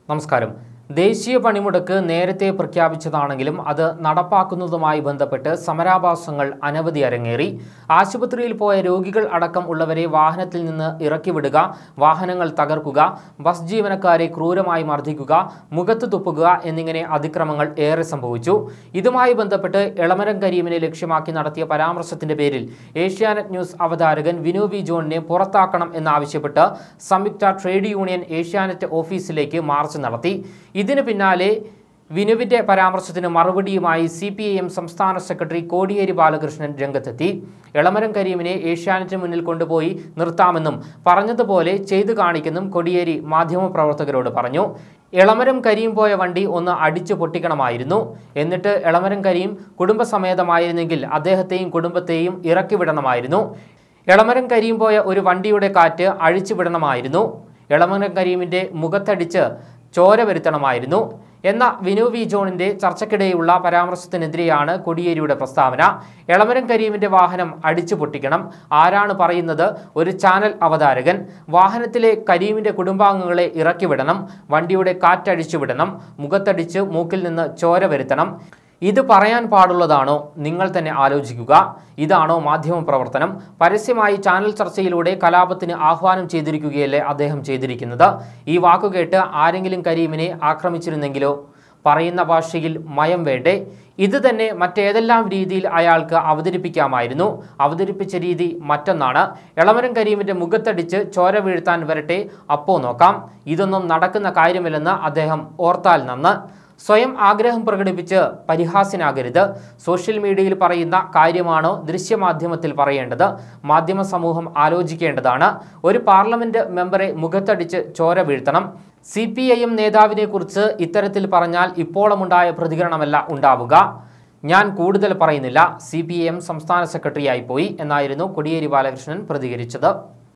നമസ്കാരം ദേശീയ പണിമുടക്ക് നേരത്തെ പ്രഖ്യാപിച്ചതാണെങ്കിലും അത് നടപ്പാക്കുന്നതുമായി ബന്ധപ്പെട്ട് സമരാഭാസങ്ങൾ അനവധി അരങ്ങേറി ആശുപത്രിയിൽ പോയ രോഗികൾ അടക്കം ഉള്ളവരെ വാഹനത്തിൽ നിന്ന് ഇറക്കി വിടുക വാഹനങ്ങൾ തകർക്കുക ബസ് ജീവനക്കാരെ ക്രൂരമായി മർദ്ദിക്കുക മുഖത്ത് തുപ്പുക എന്നിങ്ങനെ അതിക്രമങ്ങൾ ഏറെ സംഭവിച്ചു ഇതുമായി ബന്ധപ്പെട്ട് എളമരം കരീമിനെ ലക്ഷ്യമാക്കി നടത്തിയ പരാമർശത്തിന്റെ പേരിൽ ഏഷ്യാനെറ്റ് ന്യൂസ് അവതാരകൻ വിനു വി ജോണിനെ പുറത്താക്കണം എന്നാവശ്യപ്പെട്ട് സംയുക്ത ട്രേഡ് യൂണിയൻ ഏഷ്യാനെറ്റ് ഓഫീസിലേക്ക് മാർച്ച് നടത്തി ഇതിന് പിന്നാലെ വിനുവിന്റെ പരാമർശത്തിന് മറുപടിയുമായി സി പി ഐ എം സംസ്ഥാന സെക്രട്ടറി കോടിയേരി ബാലകൃഷ്ണൻ രംഗത്തെത്തി എളമരം കരീമിനെ ഏഷ്യാനെറ്റിന് മുന്നിൽ കൊണ്ടുപോയി നിർത്താമെന്നും പറഞ്ഞതുപോലെ ചെയ്തു കാണിക്കെന്നും കോടിയേരി മാധ്യമപ്രവർത്തകരോട് പറഞ്ഞു എളമരം കരീം പോയ വണ്ടി ഒന്ന് അടിച്ചു പൊട്ടിക്കണമായിരുന്നു എന്നിട്ട് എളമരം കരീം കുടുംബസമേതമായിരുന്നെങ്കിൽ അദ്ദേഹത്തെയും കുടുംബത്തെയും ഇറക്കി വിടണമായിരുന്നു എളമരം കരീം പോയ ഒരു വണ്ടിയുടെ കാറ്റ് അഴിച്ചു വിടണമായിരുന്നു എളമരം കരീമിന്റെ മുഖത്തടിച്ച് ചോര വരുത്തണമായിരുന്നു എന്ന വിനു വി ജോണിന്റെ ചർച്ചയ്ക്കിടെയുള്ള പരാമർശത്തിനെതിരെയാണ് കൊടിയേരിയുടെ പ്രസ്താവന എളമരം കരീമിന്റെ വാഹനം അടിച്ചു പൊട്ടിക്കണം ആരാണ് പറയുന്നത് ഒരു ചാനൽ അവതാരകൻ വാഹനത്തിലെ കരീമിന്റെ കുടുംബാംഗങ്ങളെ ഇറക്കി വിടണം വണ്ടിയുടെ കാറ്റഴിച്ചു വിടണം മുഖത്തടിച്ച് മൂക്കിൽ നിന്ന് ചോര വരുത്തണം ഇത് പറയാൻ പാടുള്ളതാണോ നിങ്ങൾ തന്നെ ആലോചിക്കുക ഇതാണോ മാധ്യമ പ്രവർത്തനം പരസ്യമായി ചാനൽ ചർച്ചയിലൂടെ കലാപത്തിന് ആഹ്വാനം ചെയ്തിരിക്കുകയല്ലേ അദ്ദേഹം ചെയ്തിരിക്കുന്നത് ഈ വാക്കുകേട്ട് ആരെങ്കിലും കരീമിനെ ആക്രമിച്ചിരുന്നെങ്കിലോ പറയുന്ന ഭാഷയിൽ മയം വേണ്ടേ ഇത് തന്നെ മറ്റേതെല്ലാം രീതിയിൽ അയാൾക്ക് അവതരിപ്പിക്കാമായിരുന്നു അവതരിപ്പിച്ച രീതി മറ്റൊന്നാണ് എളമരം കരീമിന്റെ മുഖത്തടിച്ച് ചോര വീഴ്ത്താൻ വരട്ടെ അപ്പോ നോക്കാം ഇതൊന്നും നടക്കുന്ന കാര്യമില്ലെന്ന് അദ്ദേഹം ഓർത്താൽ നന്ന് സ്വയം ആഗ്രഹം പ്രകടിപ്പിച്ച് പരിഹാസ്യനാകരുത് സോഷ്യൽ മീഡിയയിൽ പറയുന്ന കാര്യമാണോ ദൃശ്യമാധ്യമത്തിൽ പറയേണ്ടത് മാധ്യമ സമൂഹം ആലോചിക്കേണ്ടതാണ് ഒരു പാർലമെന്റ് മെമ്പറെ മുഖത്തടിച്ച് ചോര വീഴ്ത്തണം സി പി ഐ എം നേതാവിനെ കുറിച്ച് ഇത്തരത്തിൽ പറഞ്ഞാൽ ഇപ്പോളമുണ്ടായ പ്രതികരണമല്ല ഉണ്ടാവുക ഞാൻ കൂടുതൽ പറയുന്നില്ല സി പി ഐ എം സംസ്ഥാന സെക്രട്ടറിയായി പോയി എന്നായിരുന്നു കോടിയേരി ബാലകൃഷ്ണൻ പ്രതികരിച്ചത്